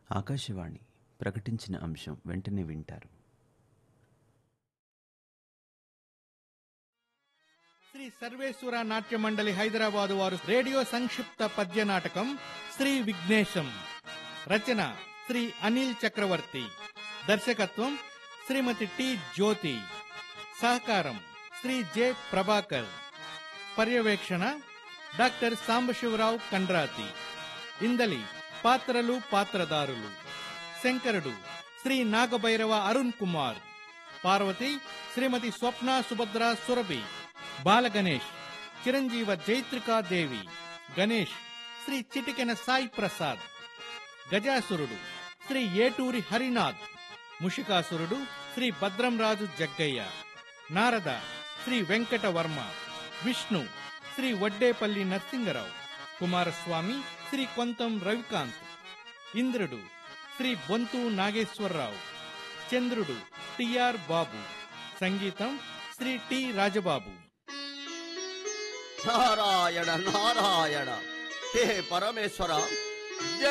ఆకాశవాణి ప్రకటించిన అంశం వెంటనే వింటారు శ్రీ సర్వేశ్వర నాట్య మండలి హైదరాబాదు వారు రేడియో సంక్షిప్త పద్య నాటకం శ్రీ విఘ్నేశం రచన శ్రీ అనిల్ చక్రవర్తి దర్శకత్వం శ్రీమతి టి జ్యోతి సహకారం శ్రీ జె ప్రభాకర్ పర్యవేక్షణ డాక్టర్ సాంబశివరావు కండ్రాతి ఇందలి పాత్రలు పాత్రదారులు శంకరుడు శ్రీ నాగభైరవ అరుణ్ కుమార్ పార్వతి శ్రీమతి స్వప్న సుభద్ర సురభి బాల గణేష్ చిరంజీవ జైత్రికాదేవి గణేష్ శ్రీ చిటికెన సాయి ప్రసాద్ గజాసురుడు శ్రీ ఏటూరి హరినాథ్ ముషికాసురుడు శ్రీ భద్రంరాజు జగ్గయ్య నారద శ్రీ వెంకట వర్మ విష్ణు శ్రీ వడ్డేపల్లి నరసింగరావు కుమారస్వామి శ్రీ కొంతం రవికాంత్ ఇంద్రుడు శ్రీ బొంతు నాగేశ్వరరావు చంద్రుడు టిఆర్ బాబు సంగీతం శ్రీ టి రాజబాబు నారాయణ నారాయణ హే పరమేశ్వర